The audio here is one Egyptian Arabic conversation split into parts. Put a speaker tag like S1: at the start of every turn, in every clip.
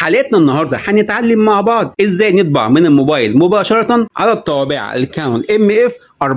S1: حلقتنا النهارده هنتعلم مع بعض ازاي نطبع من الموبايل مباشره على الطابعه الكانون ام اف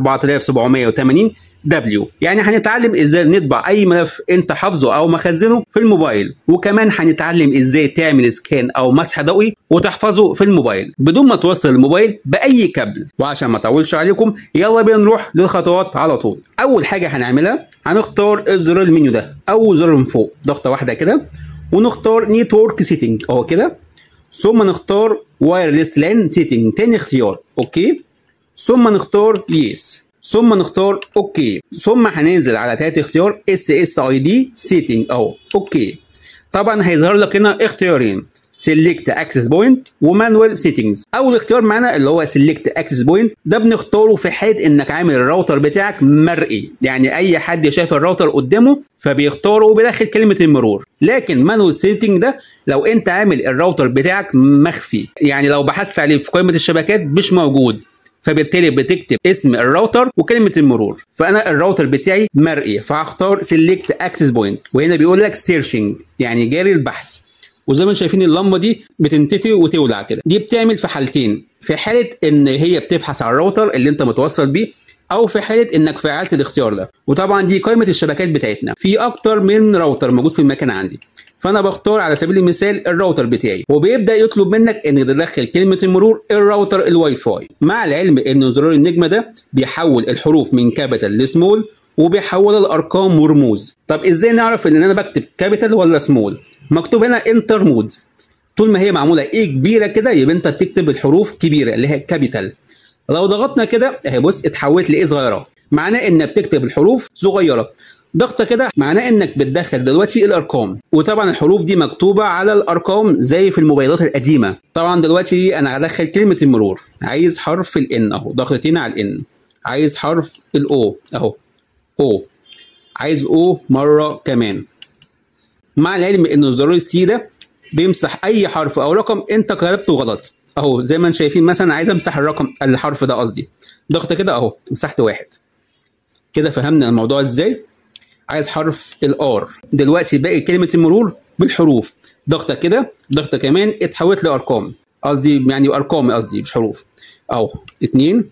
S1: 4780 دبليو يعني هنتعلم ازاي نطبع اي ملف انت حافظه او مخزنه في الموبايل وكمان هنتعلم ازاي تعمل سكان او مسح ضوئي وتحفظه في الموبايل بدون ما توصل الموبايل باي كابل وعشان ما اطولش عليكم يلا بينا نروح للخطوات على طول اول حاجه هنعملها هنختار الزرار المنيو ده او زر من فوق ضغطه واحده كده ونختار نيتورك سيتنج اهو كده ثم نختار وايرلس لان سيتنج تاني اختيار اوكي ثم نختار يس ثم نختار اوكي ثم هننزل على تالت اختيار اس اس اي دي سيتنج اهو اوكي طبعا هيظهر لك هنا اختيارين سيلكت اكسس بوينت ومانوال سيتنجز اول اختيار معانا اللي هو سيلكت اكسس بوينت ده بنختاره في حاله انك عامل الراوتر بتاعك مرئي يعني اي حد شايف الراوتر قدامه فبيختاره وبيدخل كلمه المرور لكن مانوال سيتنج ده لو انت عامل الراوتر بتاعك مخفي يعني لو بحثت عليه في قائمه الشبكات مش موجود فبالتالي بتكتب اسم الراوتر وكلمه المرور فانا الراوتر بتاعي مرئي فهختار سيلكت اكسس بوينت وهنا بيقول لك سيرشنج يعني جاري البحث وزي ما انتم شايفين اللمبه دي بتنطفي وتولع كده دي بتعمل في حالتين في حاله ان هي بتبحث على الراوتر اللي انت متوصل بيه او في حاله انك فعلت الاختيار ده وطبعا دي قائمه الشبكات بتاعتنا في اكتر من راوتر موجود في المكان عندي فانا بختار على سبيل المثال الراوتر بتاعي وبيبدا يطلب منك انك تدخل كلمه المرور الراوتر الواي فاي مع العلم ان زرار النجمه ده بيحول الحروف من كابيتال لسمول وبيحولها لارقام ورموز طب ازاي نعرف ان انا بكتب كابيتال ولا سمول مكتوب هنا انتر مود طول ما هي معموله ايه كبيره كده يبقى انت بتكتب الحروف كبيره اللي هي كابيتال لو ضغطنا كده اهي بص اتحولت لايه صغيره معناه انك بتكتب الحروف صغيره ضغطه كده معناه انك بتدخل دلوقتي الارقام وطبعا الحروف دي مكتوبه على الارقام زي في الموبايلات القديمه طبعا دلوقتي انا هدخل كلمه المرور عايز حرف الان اهو ضغطتين على الان عايز حرف الاو اهو او عايز او مره كمان مع العلم ان زرار السي ده بيمسح اي حرف او رقم انت كتبته غلط اهو زي ما انتم شايفين مثلا عايز امسح الرقم الحرف ده قصدي ضغطه كده اهو مسحت واحد كده فهمنا الموضوع ازاي عايز حرف الار دلوقتي باقي كلمه المرور بالحروف ضغطه كده ضغطه كمان اتحولت لارقام قصدي يعني ارقام قصدي مش حروف اهو اتنين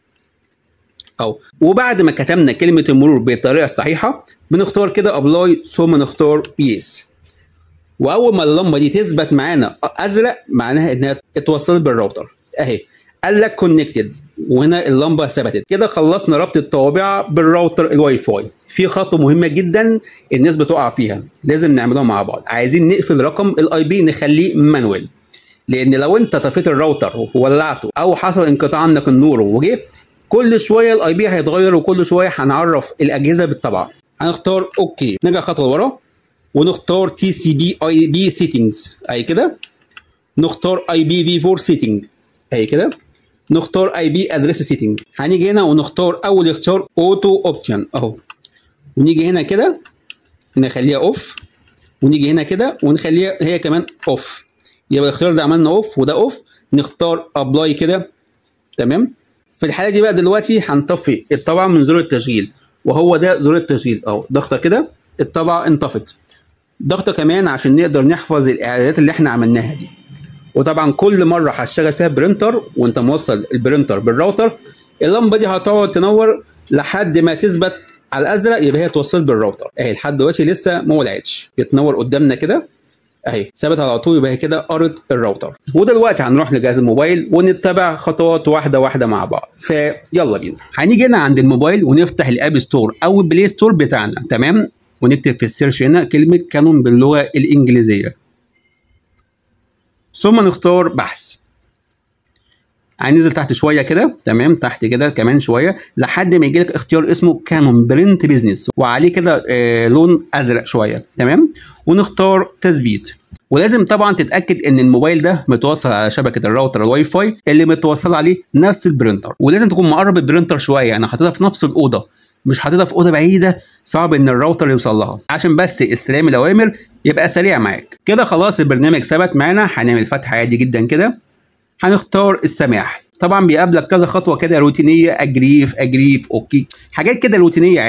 S1: اهو وبعد ما كتبنا كلمه المرور بالطريقه الصحيحه بنختار كده ابلاي ثم نختار يس واول ما اللمبه دي تثبت معانا ازرق معناها انها اتوصلت بالراوتر اهي قال لك كونكتد وهنا اللمبه ثبتت كده خلصنا ربط الطوابع بالراوتر الواي فاي في خطوه مهمه جدا الناس بتقع فيها لازم نعملها مع بعض عايزين نقفل رقم الاي بي نخليه مانوال لان لو انت طفيت الراوتر وولعته او حصل انقطاع عنك النور وجه كل شويه الاي بي هيتغير وكل شويه هنعرف الاجهزه بالطبع هنختار اوكي نرجع خطوه لورا ونختار تي سي بي اي بي سيتنجز اهي كده نختار اي بي في 4 سيتنج اهي كده نختار اي بي ادريس سيتنج هنيجي هنا ونختار اول اختيار اوتو اوبشن اهو ونيجي هنا كده نخليها اوف ونيجي هنا كده ونخليها هي كمان اوف يبقى الاختيار ده عملنا اوف وده اوف نختار ابلاي كده تمام في الحاله دي بقى دلوقتي هنطفي الطبعه من زر التشغيل وهو ده زر التشغيل اهو ضغطه كده الطبعه انطفت ضغطه كمان عشان نقدر نحفظ الاعدادات اللي احنا عملناها دي وطبعا كل مره هشتغل فيها برينتر وانت موصل البرينتر بالراوتر اللمبه دي هتقعد تنور لحد ما تثبت على الازرق يبقى هي اتوصلت بالراوتر اهي لحد دلوقتي لسه ما ولعتش بتنور قدامنا كده اهي ثابت على طول يبقى هي كده قرت الراوتر ودلوقتي هنروح لجهاز الموبايل ونتبع خطوات واحده واحده مع بعض فيلا بينا هنيجي هنا عند الموبايل ونفتح الاب ستور او البلاي ستور بتاعنا تمام ونكتب في السيرش هنا كلمه كانون باللغه الانجليزيه ثم نختار بحث هننزل تحت شويه كده تمام تحت كده كمان شويه لحد ما يجي لك اختيار اسمه كانون برنت بيزنس وعليه كده آه لون ازرق شويه تمام ونختار تثبيت ولازم طبعا تتاكد ان الموبايل ده متوصل على شبكه الراوتر الواي فاي اللي متوصل عليه نفس البرينتر ولازم تكون مقرب البرينتر شويه يعني حاططها في نفس الاوضه مش حاططها في اوضه بعيده صعب ان الراوتر يوصل لها عشان بس استلام الاوامر يبقى سريع معاك كده خلاص البرنامج ثبت معانا هنعمل فتح عادي جدا كده هنختار السماح طبعا بيقابلك كذا خطوه كده روتينيه اجريف اجريف اوكي حاجات كده روتينيه عادي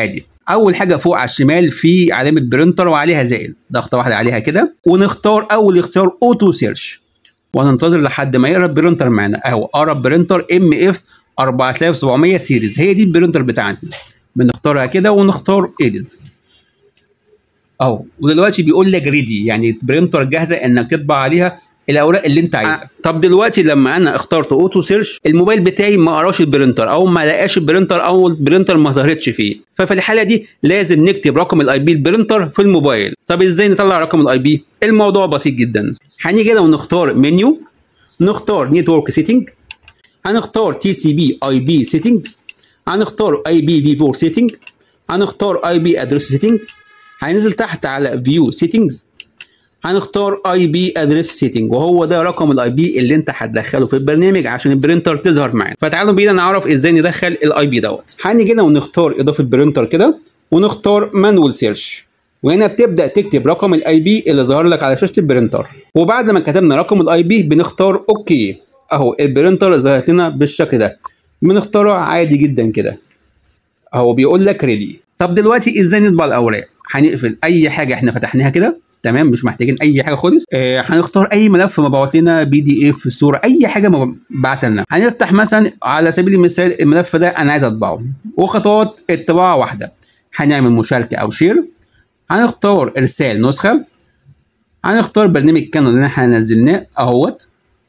S1: اول حاجه فوق على الشمال في علامه برينتر وعليها زائد ضغطه واحده عليها كده ونختار اول اختيار اوتو سيرش وهننتظر لحد ما يقرا البرينتر معانا اهو قرا برينتر ام اف 4700 سيريز هي دي البرينتر بتاعتنا بنختارها كده ونختار ايديت اهو ودلوقتي بيقول لك ريدي يعني برينتر جاهزه انك تطبع عليها الاوراق اللي انت عايزها آه. طب دلوقتي لما انا اخترت اوتو سيرش الموبايل بتاعي ما قراش البرينتر او ما لقاش البرينتر او البرينتر ما ظهرتش فيه ففي الحاله دي لازم نكتب رقم الاي بي البرينتر في الموبايل طب ازاي نطلع رقم الاي بي الموضوع بسيط جدا هنيجي هنا ونختار منيو نختار نتورك سيتنج هنختار تي سي بي اي بي سيتنجز هنختار اي بي في 4 سيتنج هنختار اي بي ادرس سيتنج هننزل تحت على فيو سيتنجز هنختار اي بي ادرس سيتنج وهو ده رقم الاي بي اللي انت هتدخله في البرنامج عشان البرينتر تظهر معانا فتعالوا بينا نعرف ازاي ندخل الاي بي دوت هنيجي هنا ونختار اضافه برينتر كده ونختار مانوال سيرش وهنا بتبدا تكتب رقم الاي بي اللي ظهر لك على شاشه البرينتر وبعد ما كتبنا رقم الاي بي بنختار اوكي اهو البرينتر ظهرت لنا بالشكل ده بنختاره عادي جدا كده اهو بيقول لك ريدي طب دلوقتي ازاي نطبع الاوراق هنقفل اي حاجه احنا فتحناها كده تمام مش محتاجين اي حاجه خالص آه هنختار اي ملف مبعوث لنا بي دي اف صوره اي حاجه مبعوث لنا هنفتح مثلا على سبيل المثال الملف ده انا عايز اطبعه وخطوات الطباعه واحده هنعمل مشاركه او شير هنختار ارسال نسخه هنختار برنامج كانون اللي احنا نزلناه اهوت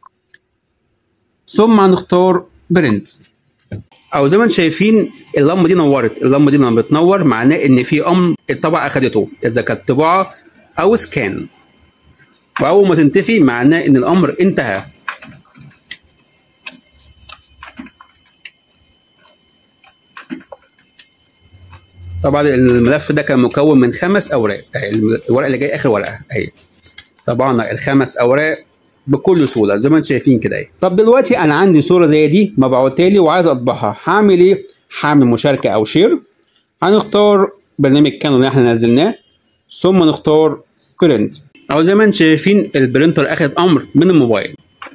S1: ثم هنختار برنت او زي ما انتم شايفين اللمبه دي نورت اللمبه دي لما بتنور معناه ان في امر الطبعه اخدته اذا كانت طباعه او سكان واول ما تنتفي معناه ان الامر انتهى طبعا الملف ده كان مكون من خمس اوراق الورقه اللي جاي اخر ورقه اهيت طبعا الخمس اوراق بكل سهوله زي ما انتم شايفين كده اهي طب دلوقتي انا عندي صوره زي دي مبعوتة لي وعايز اطبعها هعمل ايه هعمل مشاركه او شير هنختار برنامج كانون اللي احنا نزلناه ثم نختار برنت او زي ما انتم شايفين البرينتر اخد امر من الموبايل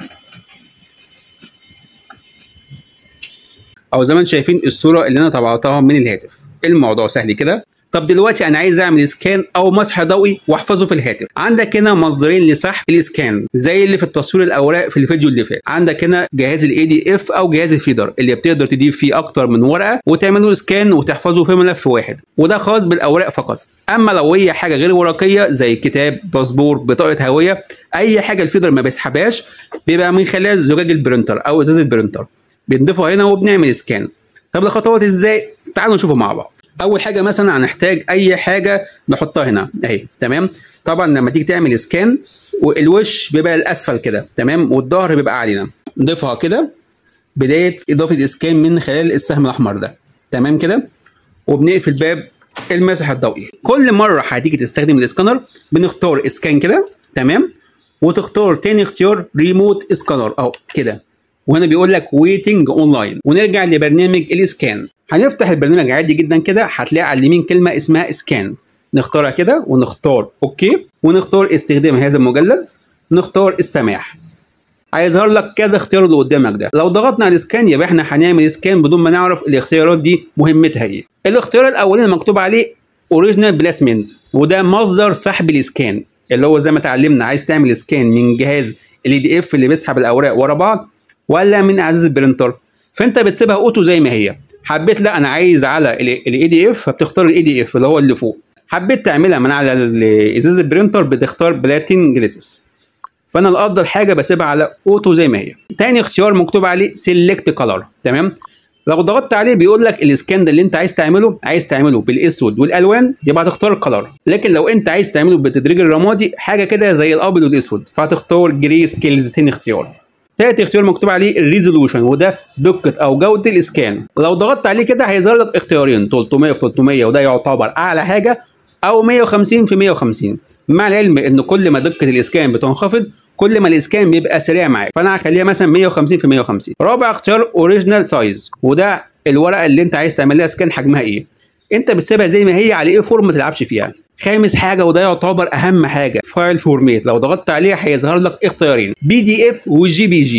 S1: او زي ما انتم شايفين الصوره اللي انا طبعتها من الهاتف الموضوع سهل كده طب دلوقتي انا عايز اعمل سكان او مسح ضوئي واحفظه في الهاتف عندك هنا مصدرين لسحب الاسكان زي اللي في التصوير الاوراق في الفيديو اللي فات عندك هنا جهاز الاي دي اف او جهاز الفيدر اللي بتقدر تضيف فيه اكتر من ورقه وتعمل له سكان وتحفظه في ملف واحد وده خاص بالاوراق فقط اما لو هي حاجه غير ورقيه زي كتاب باسبور بطاقه هويه اي حاجه الفيدر ما بيسحبهاش بيبقى من خلال زجاج البرينتر او ازاز البرينتر بنضيفها هنا وبنعمل سكان طب الخطوات ازاي تعالوا نشوفه مع بعض اول حاجه مثلا هنحتاج اي حاجه نحطها هنا اهي تمام طبعا لما تيجي تعمل سكان والوش بيبقى الاسفل كده تمام والظهر بيبقى علينا نضيفها كده بدايه اضافه اسكان من خلال السهم الاحمر ده تمام كده وبنقفل باب المسح الضوئي كل مره هتيجي تستخدم الاسكانر بنختار اسكان كده تمام وتختار تاني اختيار ريموت اسكانر اهو كده وهنا بيقول لك ويتنج اونلاين ونرجع لبرنامج الاسكان هنفتح البرنامج عادي جدا كده هتلاقي على اليمين كلمه اسمها اسكان نختارها كده ونختار اوكي ونختار استخدام هذا المجلد نختار السماح هيظهر لك كذا اختيار اللي قدامك ده لو ضغطنا على الاسكان يبقى احنا هنعمل اسكان بدون ما نعرف الاختيارات دي مهمتها ايه الاختيار الاولاني مكتوب عليه اوريجينال بلاسمنت وده مصدر سحب الاسكان اللي هو زي ما اتعلمنا عايز تعمل سكان من جهاز الاي دي اف اللي بيسحب الاوراق ورا بعض ولا من اعزاز البرينتر فانت بتسيبها اوتو زي ما هي حبيت لا انا عايز على الاي دي اف فبتختار الاي دي اف اللي هو اللي فوق حبيت تعملها من على ازاز البرينتر بتختار بلاتين جليسس فانا الافضل حاجه بسيبها على اوتو زي ما هي تاني اختيار مكتوب عليه سيلكت كلر تمام لو ضغطت عليه بيقول لك الاسكان ده اللي انت عايز تعمله عايز تعمله بالاسود والالوان يبقى هتختار الكلر لكن لو انت عايز تعمله بالتدريج الرمادي حاجه كده زي الابيض والاسود فهتختار جري سكيلز تاني اختيار تالت اختيار مكتوب عليه الريزولوشن وده دقة أو جودة الإسكان لو ضغطت عليه كده هيظهر لك اختيارين 300 في 300 وده يعتبر أعلى حاجة أو 150 في 150 مع العلم إن كل ما دقة الإسكان بتنخفض كل ما الإسكان بيبقى سريع معاك فأنا هخليها مثلا 150 في 150 رابع اختيار أوريجينال سايز وده الورقة اللي أنت عايز تعمل لها سكان حجمها إيه أنت بتسيبها زي ما هي على إيه فورم ما تلعبش فيها خامس حاجه وده يعتبر اهم حاجه فايل فورميت لو ضغطت عليه هيظهر لك اختيارين بي دي اف وجي بي جي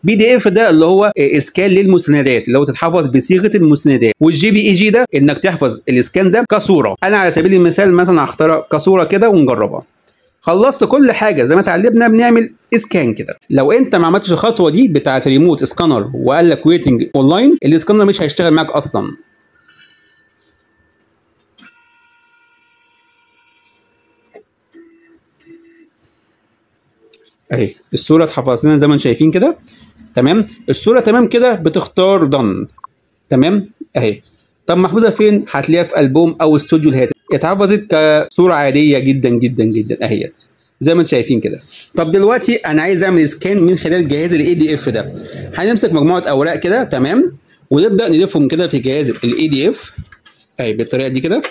S1: بي دي اف ده اللي هو اسكان للمستندات اللي هو تتحفظ بصيغه المستندات والجي بي اي جي ده انك تحفظ الاسكان ده كصوره انا على سبيل المثال مثلا هختار كصوره كده ونجربها خلصت كل حاجه زي ما اتعلمنا بنعمل اسكان كده لو انت ما عملتش الخطوه دي بتاعه ريموت اسكانر وقال لك ويتنج اونلاين الاسكانر مش هيشتغل معاك اصلا اهي الصوره اتحفظت لنا زي ما انتم شايفين كده تمام الصوره تمام كده بتختار دن تمام اهي طب محفوظه فين هتلاقيها في البوم او استوديو الهاتف اتحفظت كصوره عاديه جدا جدا جدا اهيت زي ما انتم شايفين كده طب دلوقتي انا عايز اعمل سكان من خلال جهاز الاي دي اف ده هنمسك مجموعه اوراق كده تمام ونبدا نلفهم كده في جهاز الاي دي اف اهي بالطريقه دي كده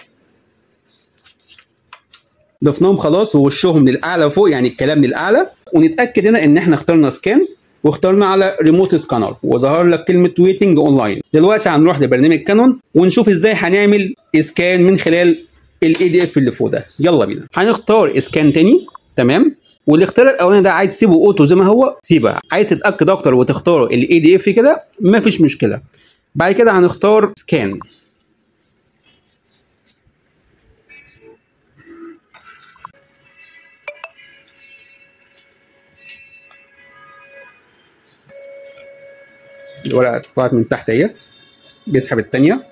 S1: ضفناهم خلاص ووشهم للاعلى فوق يعني الكلام للاعلى ونتاكد هنا ان احنا اخترنا سكان واخترنا على ريموت سكانر وظهر لك كلمه ويتنج اونلاين دلوقتي هنروح لبرنامج كانون ونشوف ازاي هنعمل اسكان من خلال الاي دي اف اللي فوق ده يلا بينا هنختار اسكان تاني تمام والاختيار الاولاني ده عايز تسيبه اوتو زي ما هو سيبها عايز تتاكد اكتر وتختار الاي دي اف كده مفيش مشكله بعد كده هنختار سكان الورقه طلعت من تحت اهيت بيسحب الثانيه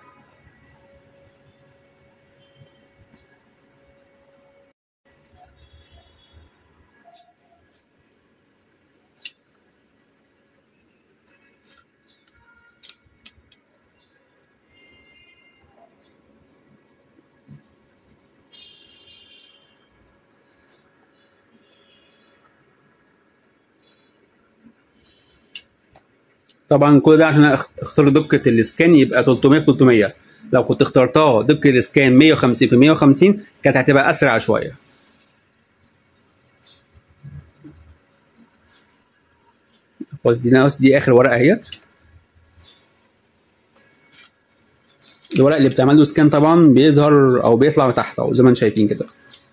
S1: طبعا كل ده عشان اختار دقه الاسكان يبقى 300 في 300 لو كنت اخترتها دقه الاسكان 150 في 150 كانت هتبقى اسرع شويه خلاص دي ناقص دي اخر ورقه اهيت الورق اللي بتعمل له سكان طبعا بيظهر او بيطلع تحت اهو زي ما انتم شايفين كده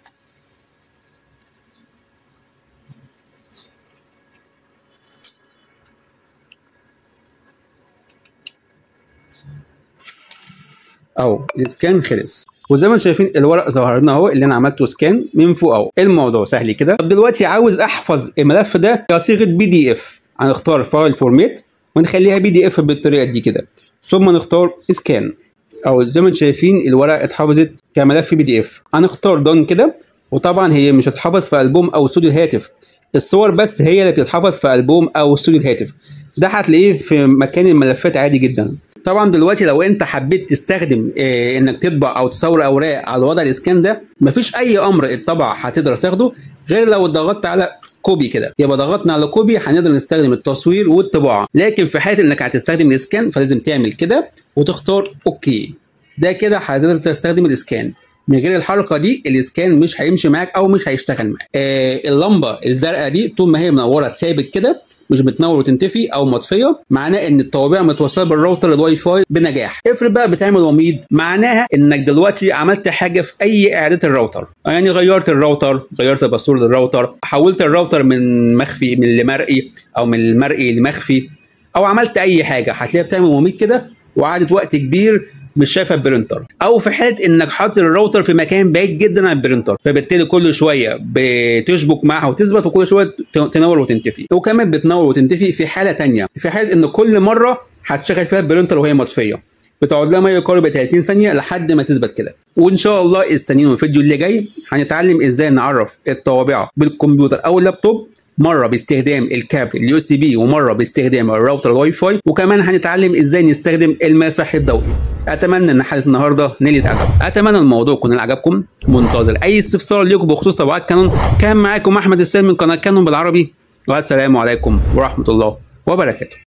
S1: اهو السكان خلص وزي ما انتم شايفين الورق ظهر لنا اهو اللي انا عملته سكان من فوق اهو الموضوع سهل كده طب دلوقتي عاوز احفظ الملف ده كصيغه بي دي اف هنختار فايل فورمات ونخليها بي دي اف بالطريقه دي كده ثم نختار سكان او زي ما انتم شايفين الورقه اتحفظت كملف بي دي اف هنختار دون كده وطبعا هي مش هتحفظ في البوم او استوديو الهاتف الصور بس هي اللي بتتحفظ في البوم او استوديو الهاتف ده هتلاقيه في مكان الملفات عادي جدا طبعا دلوقتي لو انت حبيت تستخدم اه انك تطبع او تصور اوراق على وضع الاسكان ده مفيش اي امر اتطبع هتقدر تاخده غير لو ضغطت على كوبي كده يبقى ضغطنا على كوبي هنقدر نستخدم التصوير والطباعه لكن في حاله انك هتستخدم الاسكان فلازم تعمل كده وتختار اوكي ده كده هتقدر تستخدم الاسكان من غير الحركه دي الاسكان مش هيمشي معاك او مش هيشتغل معاك آه اللمبه الزرقاء دي طول ما هي منوره ثابت كده مش بتنور وتنتفي او مطفيه معناه ان الطوابع متوصله بالراوتر الواي فاي بنجاح افرض بقى بتعمل وميض معناها انك دلوقتي عملت حاجه في اي اعداد الراوتر يعني غيرت الراوتر غيرت الباسورد الراوتر حولت الراوتر من مخفي من لمرئي او من المرئي لمخفي او عملت اي حاجه هتلاقيها بتعمل وميض كده وقعدت وقت كبير مش شايفه البرينتر او في حاله انك حاطط الراوتر في مكان بعيد جدا عن البرينتر فبالتالي كل شويه بتشبك معها وتثبت وكل شويه تنور وتنتفي وكمان بتنور وتنتفي في حاله تانية في حاله ان كل مره هتشغل فيها البرينتر وهي مطفيه بتقعد لها ما يقارب 30 ثانيه لحد ما تثبت كده وان شاء الله استنينوا الفيديو اللي جاي هنتعلم ازاي نعرف الطوابع بالكمبيوتر او اللابتوب مره باستخدام الكابل اليو سي بي ومره باستخدام الراوتر الواي فاي وكمان هنتعلم ازاي نستخدم المسح الضوئي اتمنى ان حلقه النهارده نالت عجب اتمنى الموضوع يكون عجبكم منتظر اي استفسار ليكم بخصوص طبعات كانون كان معاكم احمد السيد من قناه كانون بالعربي والسلام عليكم ورحمه الله وبركاته